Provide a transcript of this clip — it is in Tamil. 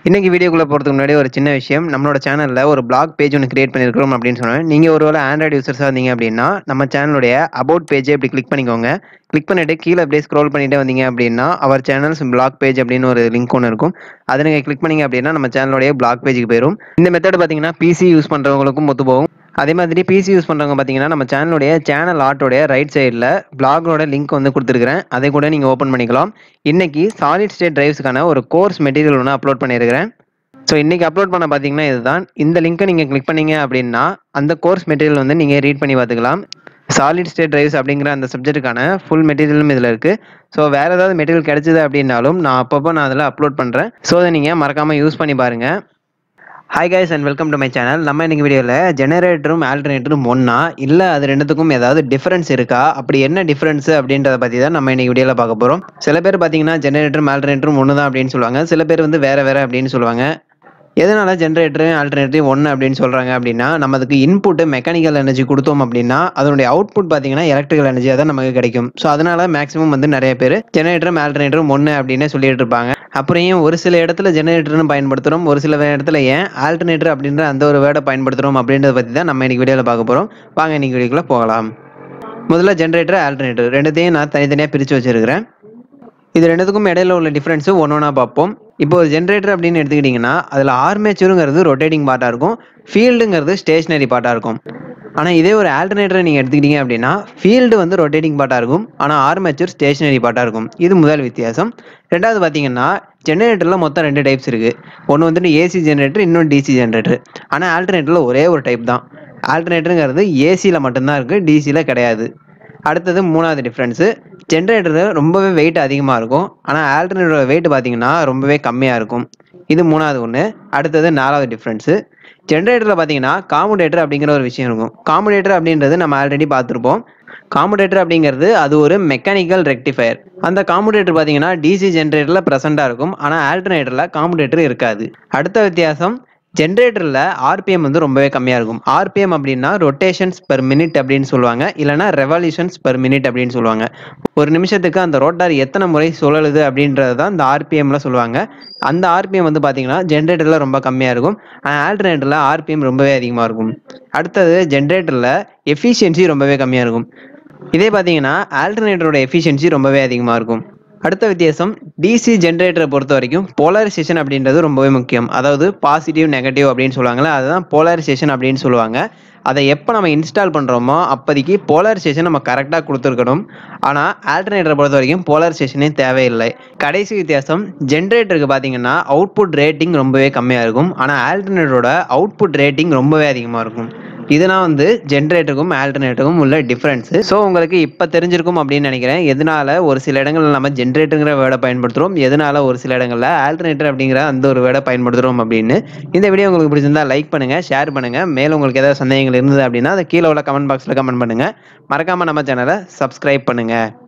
இன்னைக்கு வீடியோக்குள்ள போகிறதுக்கு முன்னாடி ஒரு சின்ன விஷயம் நம்மளோட சேனலில் ஒரு பிளாக் பேஜ் ஒன்று கிரியேட் பண்ணியிருக்கிறோம் அப்படின்னு சொன்னேன் நீங்கள் ஒருவேளை ஆண்ட்ராய்டு யூசர்ஸாக இருந்தீங்க அப்படின்னா நம்ம சேனலுடைய அபவுட் பேஜை இப்படி கிளிக் பண்ணிக்கோங்க கிளிக் பண்ணிட்டு கீழே அப்படியே ஸ்க்ரோல் பண்ணிட்டே வந்தீங்க அப்படின்னா அவர் சேனல்ஸ் பிளாக் பேஜ் அப்படின்னு ஒரு லிங்க் ஒன்று இருக்கும் அதை நீங்கள் கிளிக் பண்ணீங்க அப்படின்னா நம்ம சேனலுடைய பிளாக் பேஜுக்கு போயிடும் இந்த மெத்தட் பார்த்தீங்கன்னா பிசி யூஸ் பண்ணுறவங்களுக்கும் ஒத்து போகும் அதே மாதிரி பிசி யூஸ் பண்ணுறவங்க பார்த்தீங்கன்னா நம்ம சேனலுடைய சேனல் ஆர்ட்டோடைய ரைட் சைடில் பிளாகோட லிங்க் வந்து கொடுத்துருக்கிறேன் அதை கூட நீங்கள் ஓப்பன் பண்ணிக்கலாம் இன்னைக்கு சாலிட் ஸ்டேட் டிரைவ்ஸ்க்கான ஒரு கோர்ஸ் மெட்டீரியல் ஒன்று அப்லோட் பண்ணியிருக்கிறேன் ஸோ இன்றைக்கி அப்லோட் பண்ண பார்த்தீங்கன்னா இதுதான் இந்த லிங்க்கை நீங்கள் கிளிக் பண்ணீங்க அப்படின்னா அந்த கோர்ஸ் மெட்டீரியல் வந்து நீங்கள் ரீட் பண்ணி பார்த்துக்கலாம் சாலிட் ஸ்டேட் டிரைவ்ஸ் அப்படிங்கிற அந்த சப்ஜெக்ட்டுக்கான ஃபுல் மெட்டீரியலும் இதில் இருக்குது ஸோ வேறு ஏதாவது மெட்டீரியல் கிடைச்சிது அப்படின்னாலும் நான் அப்பப்போ நான் அதில் அப்லோட் பண்ணுறேன் ஸோ அதை நீங்கள் மறக்காமல் யூஸ் பண்ணி பாருங்கள் hi guys and welcome to my channel நம்ம இன்னைக்கு வீடியோவில் ஜெனரேட்டரும் ஆல்டர்னேட்டரும் ஒன்றா இல்லை அது ரெண்டுத்துக்கும் ஏதாவது டிஃப்ரென்ஸ் இருக்கா அப்படி என்ன டிஃப்ரென்ஸ் அப்படின்றத பற்றி தான் நம்ம இன்னைக்கு வீடியோவில் பார்க்க போகிறோம் சில பேர் பார்த்தீங்கன்னா ஜெனரேட்டரும் ஆல்டர்னேட்டரும் ஒன்று தான் அப்படின்னு சொல்லுவாங்க சில பேர் வந்து வேறு வேறு அப்படின்னு சொல்லுவாங்க எதனால ஜென்ரேட்டரும் ஆல்டர்னேட்டரும் ஒன்று அப்படின்னு சொல்கிறாங்க அப்படின்னா நம்ம அதுக்கு இன்புட்டு மெக்கானிக்கல் எனர்ஜி கொடுத்தோம் அப்படின்னா அதனுடைய அவுட்புட் பார்த்தீங்கன்னா எலக்ட்ரிக்கல் எனர்ஜியாக தான் நமக்கு கிடைக்கும் ஸோ அதனால மேக்ஸிமம் வந்து நிறைய பேர் ஜெனரேட்டரும் ஆல்டர்னேட்டரும் ஒன்று அப்படின்னு சொல்லிட்டு இருப்பாங்க அப்புறம் ஏன் ஒரு சில இடத்துல ஜெனரேட்டர்னு பயன்படுத்துகிறோம் ஒரு சில இடத்துல ஏன் ஆல்டர்னேட்டர் அப்படின்ற அந்த ஒரு வேர்டை பயன்படுத்துகிறோம் அப்படின்றத பற்றி தான் நம்ம இன்னைக்கு வீடியோவில் பார்க்க போகிறோம் வாங்க இன்னைக்கு வீடியோக்குள்ளே போகலாம் முதல்ல ஜென்ரேட்டர் ஆல்டர்னேட்டர் ரெண்டுத்தையும் நான் தனித்தனியாக பிரித்து வச்சிருக்கிறேன் இது ரெண்டுத்துக்கும் இடையில உள்ள டிஃப்ரென்ஸு ஒன்று ஒன்றா பார்ப்போம் இப்போ ஒரு ஜென்ரேட்டர் அப்படின்னு எடுத்துக்கிட்டிங்கன்னா அதில் ஆர்மேச்சருங்கிறது ரொட்டேட்டிங் பார்ட்டாக இருக்கும் ஃபீல்டுங்கிறது ஸ்டேஷ்னரி பார்ட்டாக இருக்கும் ஆனால் இதே ஒரு ஆல்டர்னேட்டரை நீங்கள் எடுத்துக்கிட்டீங்க அப்படின்னா ஃபீல்டு வந்து ரொட்டேட்டிங் பார்ட்டாக இருக்கும் ஆனால் ஆர்மேச்சர் ஸ்டேஷ்னரி பார்ட்டாக இருக்கும் இது முதல் வித்தியாசம் ரெண்டாவது பார்த்தீங்கன்னா ஜெனரேட்டரில் மொத்தம் ரெண்டு டைப்ஸ் இருக்குது ஒன்று வந்துட்டு ஏசி ஜென்ரேட்டர் இன்னொன்று டிசி ஜென்ரேட்டர் ஆனால் ஆல்டர்னேட்டரில் ஒரே ஒரு டைப் தான் ஆல்டர்னேட்டருங்கிறது ஏசியில் மட்டும்தான் இருக்குது டிசியில் கிடையாது அடுத்தது மூணாவது டிஃப்ரென்ஸு ஜென்ரேட்டர் ரொம்பவே வெயிட் அதிகமாக இருக்கும் ஆனால் ஆல்டர்னேட்டரோட வெயிட் பார்த்தீங்கன்னா ரொம்பவே கம்மியாக இருக்கும் இது மூணாவது ஒன்று அடுத்தது நாலாவது டிஃப்ரென்ஸு ஜென்ரேட்டரில் பார்த்தீங்கன்னா காமுடேட்டர் அப்படிங்கிற ஒரு விஷயம் இருக்கும் காமுடேட்டர் அப்படின்றது நம்ம ஆல்ரெடி பார்த்துருப்போம் காமுடேட்டர் அப்படிங்கிறது அது ஒரு மெக்கானிக்கல் ரெக்டிஃபயர் அந்த காமுடேட்டர் பார்த்தீங்கன்னா டிசி ஜென்ரேட்டரில் ப்ரெசென்ட்டாக இருக்கும் ஆனால் ஆல்டர்னேட்டரில் காமுடேட்டர் இருக்காது அடுத்த வித்தியாசம் ஜென்ரேட்டரில் ஆர்பிஎம் வந்து ரொம்பவே கம்மியாக இருக்கும் ஆர்பிஎம் அப்படின்னா ரொட்டேஷன்ஸ் பெர் மினிட் அப்படின்னு சொல்லுவாங்க இல்லைனா ரெவல்யூஷன்ஸ் பெர் மினிட் அப்படின்னு சொல்லுவாங்க ஒரு நிமிஷத்துக்கு அந்த ரோட்டார் எத்தனை முறை சுழலுது அப்படின்றது தான் இந்த ஆர்பிஎம்ல சொல்லுவாங்க அந்த ஆர்பிஎம் வந்து பார்த்தீங்கன்னா ஜென்ரேட்டரில் ரொம்ப கம்மியாக இருக்கும் ஆனால் ஆல்டர்னேட்டரில் ஆர்பிஎம் ரொம்பவே அதிகமாக இருக்கும் அடுத்தது ஜென்ரேட்டரில் எஃபிஷியன்சி ரொம்பவே கம்மியாக இருக்கும் இதே பார்த்தீங்கன்னா ஆல்டர்னேட்டரோட எஃபிஷியன்சி ரொம்பவே அதிகமாக இருக்கும் அடுத்த வித்தியாசம் டிசி ஜென்ரேட்டரை பொறுத்த வரைக்கும் போலரைசேஷன் அப்படின்றது ரொம்பவே முக்கியம் அதாவது பாசிட்டிவ் நெகட்டிவ் அப்படின்னு சொல்லுவாங்கல்ல அதுதான் போலரைசேஷன் அப்படின்னு சொல்லுவாங்க அதை எப்போ நம்ம இன்ஸ்டால் பண்ணுறோமோ அப்போதைக்கு போலரைசேஷன் நம்ம கரெக்டாக கொடுத்துருக்கணும் ஆனால் ஆல்டர்னேட்டரை பொறுத்த வரைக்கும் போலரைசேஷனே தேவையில்லை கடைசி வித்தியாசம் ஜென்ரேட்டருக்கு பார்த்தீங்கன்னா அவுட்புட் ரேட்டிங் ரொம்பவே கம்மியாக இருக்கும் ஆனால் ஆல்டர்னேட்டரோட அவுட்புட் ரேட்டிங் ரொம்பவே அதிகமாக இருக்கும் இதனால் வந்து ஜென்ரேட்டருக்கும் ஆல்டர்னேட்டருக்கும் உள்ள டிஃப்ரென்ஸு ஸோ உங்களுக்கு இப்போ தெரிஞ்சிருக்கும் அப்படின்னு நினைக்கிறேன் எதனால ஒரு சில இடங்களில் நம்ம ஜென்ரேட்டருங்கிற வேர்டை பயன்படுத்துகிறோம் எதனால ஒரு சில இடங்களில் ஆல்டர்னேட்டர் அப்படிங்கிற அந்த ஒரு வேர்டை பயன்படுத்துகிறோம் அப்படின்னு இந்த வீடியோ உங்களுக்கு பிடிச்சிருந்தா லைக் பண்ணுங்கள் ஷேர் பண்ணுங்கள் மேலும் உங்களுக்கு ஏதாவது சந்தேகங்கள் இருந்தது அப்படின்னா அதை கீழே உள்ள கமெண்ட் பாக்ஸில் கமெண்ட் பண்ணுங்கள் மறக்காமல் நம்ம சேனலை சப்ஸ்கிரைப் பண்ணுங்கள்